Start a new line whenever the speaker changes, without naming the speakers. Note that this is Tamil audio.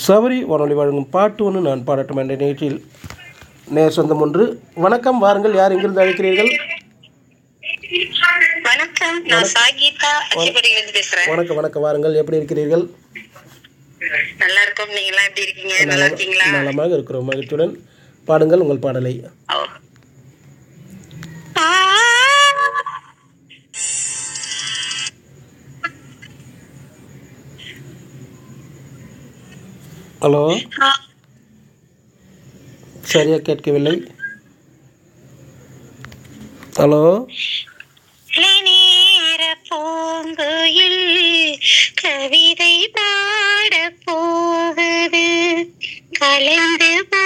சபரி வானொலி வழங்கும் பாட்டு ஒன்று நான் பாடட்டும் என்ற நிகழ்ச்சியில் நேர் சொந்தம் ஒன்று வணக்கம் வாருங்கள் யார் எங்கிருந்து அழைக்கிறீர்கள்
வணக்கம் நான் சாகிதா அச்சிபடியிலிருந்து பேசுறேன்
வணக்கம் வணக்கம் வாருங்கள் எப்படி இருக்கிறீர்கள்
நல்லா இருக்கும் நீங்க எல்லாம் எப்படி இருக்கீங்க நல்லா இருக்கீங்களா
நலமாக இருக்கிறோம் மகிழ்ச்சியுடன் பாடுங்கள் உங்கள் பாடலை
ஓ. ஆ.
ஹலோ
ஆ.
சரியா கேட்கவில்லை ஹலோ
நேர பூங்குயில் கவிதை பாட போகுது கலந்து